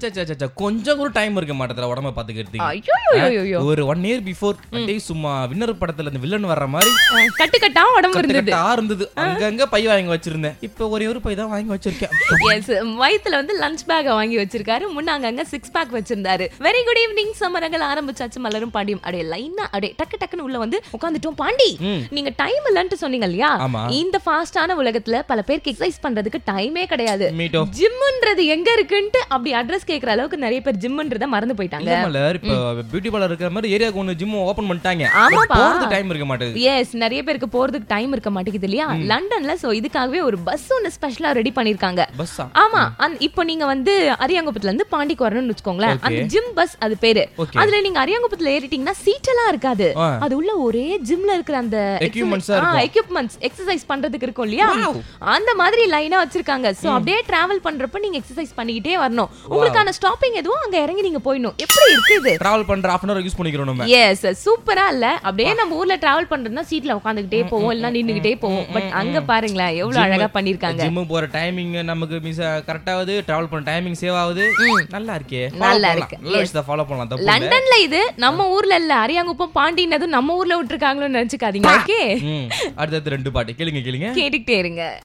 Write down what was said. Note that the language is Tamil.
சச்சா, சச்சா, சச்சா. கொஞ்சம் கூட டைம் இருக்க மாட்டேதுல உடம்ப பாத்துக்கிறதுக்கு ஐயோ ஐயோ, ஐயோ ஒரு ஒன் இயர் பிஃபோர் அப்படியே சும்மா வின்னர் படத்துல இந்த வில்லன் வர்ற மாதிரி கட்டு கட்டா உடம்பு கட்டு இருந்தது கட்டா இருந்தது அங்கங்க பை வாங்கி வச்சிருந்தேன் இப்ப ஒரே ஒரு பை தான் வாங்கி வச்சிருக்கேன் எஸ் வயித்துல வந்து லஞ்ச் பேக் வாங்கி வச்சிருக்காரு முன்ன அங்கங்க சிக்ஸ் பேக் வச்சிருந்தாரு வெரி குட் ஈவினிங் சமரங்கள் ஆரம்பிச்சாச்சு மலரும் பாண்டியும் அப்படியே லைனா அப்படியே டக்கு டக்குன்னு உள்ள வந்து உட்காந்துட்டோம் பாண்டி ம். நீங்க டைம் இல்லன்ட்டு சொன்னீங்க இல்லையா ஆமா. இந்த ஃபாஸ்டான உலகத்துல பல பேருக்கு எக்ஸசைஸ் பண்றதுக்கு டைமே கிடையாது மீட்டோ ஜிம்ன்றது எங்க இருக்குன்ட்டு அப்படி அட்ரஸ் கேக்குற அளவுக்கு நிறைய பேர் ஜிம்ன்றத மறந்து போயிட்டாங்க இல்ல மலர் இப்ப பியூட்டி பார்லர் இருக்கிற மாதிரி ஏரியாவுக்கு ஒண்ணு ஜிம் ஓபன் பண்ணிட்டாங்க ஆமாப்பா. டைம் இருக்க மாட்டேங்குது எஸ் நிறைய பேருக்கு போறதுக்கு டைம் இருக்க மாட்டேங்குது இல்லையா லண்டன்ல சோ இதுக்காகவே ஒரு பஸ் ஒன்னு ஸ்பெஷலா ரெடி பண்ணிருக்காங்க பஸ்ஸா ஆமா அந்த இப்போ நீங்க வந்து அரியாங்குப்பத்துல இருந்து பாண்டிக்கு வரணும்னு வச்சுக்கோங்களேன் Okay. அந்த ஜிம் பஸ் அது பேரு Okay. அதுல நீங்க அரியாங்குப்பத்துல ஏறிட்டீங்கன்னா சீட் எல்லாம் இருக்காது ஆ. அது உள்ள ஒரே ஜிம்ல இருக்கிற அந்த Equipments ஆ இருக்கும். எக்யூப்மெண்ட்ஸ் எக்ஸசைஸ் பண்றதுக்கு இருக்கும் இல்லையா Wow. அந்த மாதிரி லைனா வச்சிருக்காங்க சோ அப்படியே டிராவல் பண்றப்ப நீங்க எக்ஸசைஸ் பண்ணிக்கிட்டே வரணும் உங்களுக்கான ஸ்டாப்பிங் எதுவும் அங்க இறங்கி நீங்க போயிடணும் எப்படி இருக்கு இது டிராவல் பண்ற half அன் அவர் யூஸ் பண்ணிக்கிறோம் நம்ம எஸ் சூப்பரா இல்ல அப்படியே நம்ம ஊர்ல டிராவல் பண்றதுனா சீட்ல உட்காந்துக்கிட்டே போவோம் இல்ல நின்னுகிட்டே போவோம் பட் அங்க பாருங்களேன் எவ்வளவு அழகா பண்ணிருக்காங்க ஜிம் போற டைமிங் நமக்கு மிஸ் கரெக்ட் ஆகுது டிராவல் பண்ண டைமிங் சேவ் ஆகுது நல்லா இருக்கே நல்லா இருக்கு. ஃபாலோ பண்ணலாம் தப்பு இல்ல. லண்டன்ல இது நம்ம ஊர்ல இல்ல அரியாங்குப்பம் பாண்டினதும் நம்ம ஊர்ல விட்டுருக்காங்களோன்னு நினைச்சுக்காதீங்க ஓகே ம் அடுத்தது ரெண்டு பாட்டு கேளுங்க கேளுங்க கேட்டுக்கிட்டே இருங்க